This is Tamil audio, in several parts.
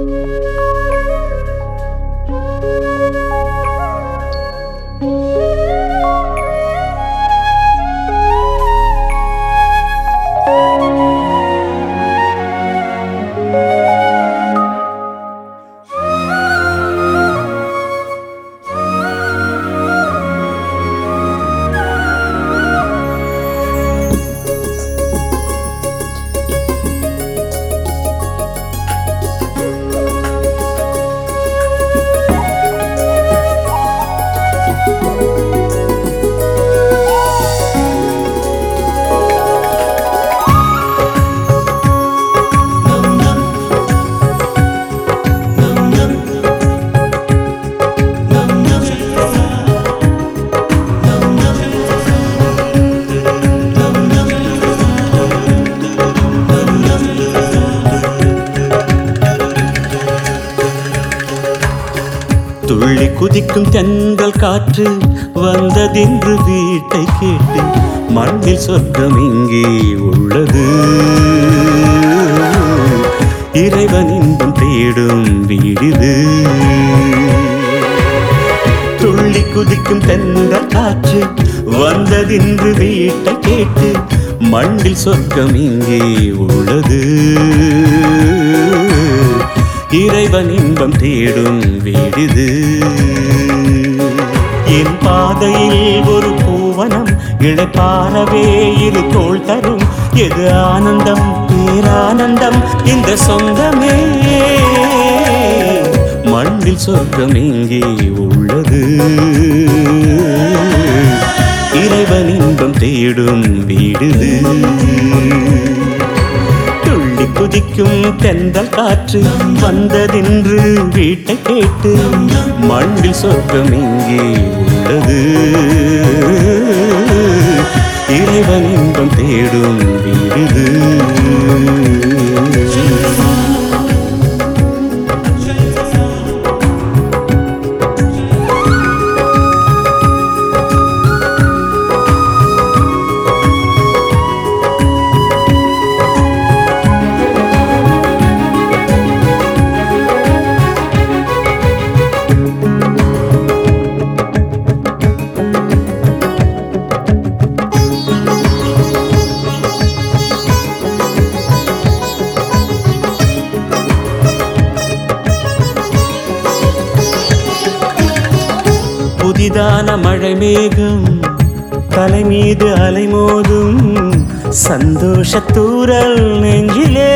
துள்ளி குதிக்கும் தென்றல் காற்று வந்ததென்று வீட்டை கேட்டு மண்ணில் சொர்க்கம் இங்கே உள்ளது இறைவன் இன்பம் தேடும் வீடிது துள்ளி குதிக்கும் தென்றல் காற்று வந்ததென்று வீட்டை கேட்டு மண்ணில் சொர்க்கம் இங்கே உள்ளது இறைவன் இன்பம் தேடும் வீடிது என் பாதையில் ஒரு பூவனம் இழைப்பாரவே இரு தோள் தரும் எது ஆனந்தம் பேரானந்தம் இந்த சொந்தமே மண்ணில் சொர்க்கம் இங்கே உள்ளது இறைவன் இன்பம் தேடும் வீடுது துள்ளி குதிக்கும் தென்றல் காற்று வந்ததென்று வீட்டை கேட்டு மண்ணில் சொர்க்கம் இங்கே உள்ளது இறைவன் இன்பம் தேடும் வீடுது புதிதான மழை மேகம் தலை மீது அலைமோதும் சந்தோஷத்தூரல் நெஞ்சிலே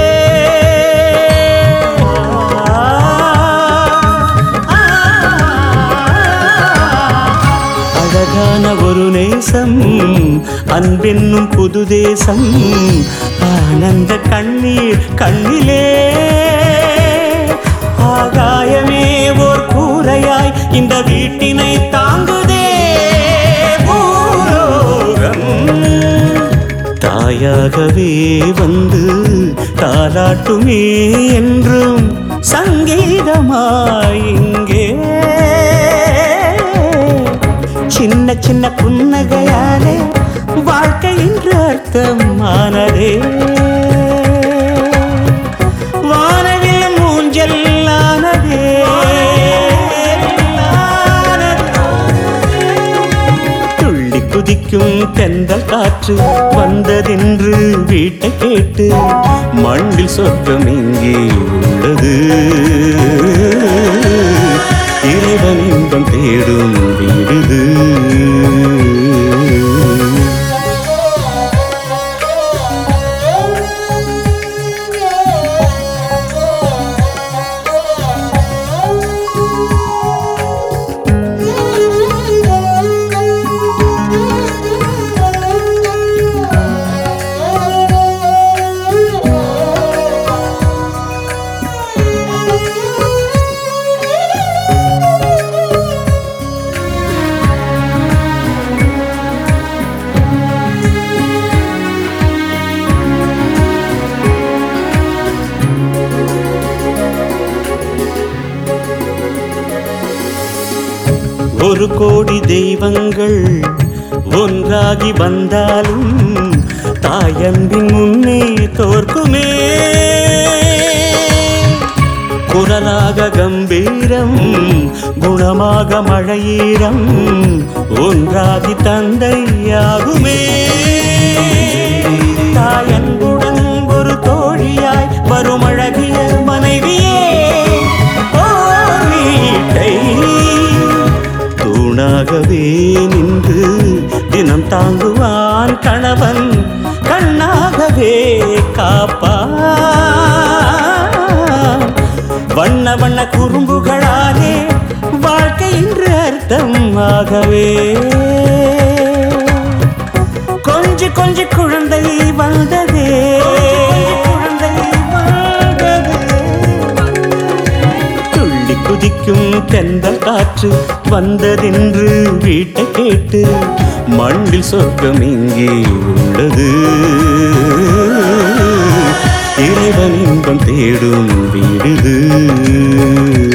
அழகான ஒரு நேசம் அன்பென்னும் புது தேசம் ஆனந்த கண்ணீர் கண்ணிலே ஆகாயமே ஓர் கூரையாய் இந்த வீட்டினை தாங்குதே பூலோகம் தாயாகவே வந்து தாலாட்டுமே என்றும் சங்கீதமாய் இங்கே சின்ன சின்ன புன்னகையாலே வாழ்க்கை என்று அர்த்தமானதே வானவில் மூஞ்சல் ஆனதே துள்ளி குதிக்கும் தென்றல் காற்று வந்ததென்று வீட்டை கேட்டு மண்ணில் சொர்க்கம் இங்கே உள்ளது இறைவன் இன்பம் தேடும் வீடுது ஒரு கோடி தெய்வங்கள் ஒன்றாகி வந்தாலும் தாயன்பின் முன்னே தோற்குமே குரலாக கம்பீரம் குணமாக மழையீரம் ஒன்றாகி தந்தையாகுமே தாயன்புடன் ஒரு தோழியாய் வரும் அழகிய மனைவியே ஓர் வீட்டை தூணாகவே நின்று தினம் தாங்குவான் கணவன் கண்ணாகவே காப்பான் வண்ண வண்ண குறும்புகளாலே வாழ்க்கை இன்று அர்த்தம் ஆகவே கொஞ்சி கொஞ்சி குழந்தை வந்ததே குழந்தை வந்ததே துள்ளி குதிக்கும் தென்றல் காற்று வந்ததென்று வீட்டை கேட்டு மண்ணில் சொர்க்கம் இங்கே உள்ளது இறைவன் இன்பம் தேடும் வீடுது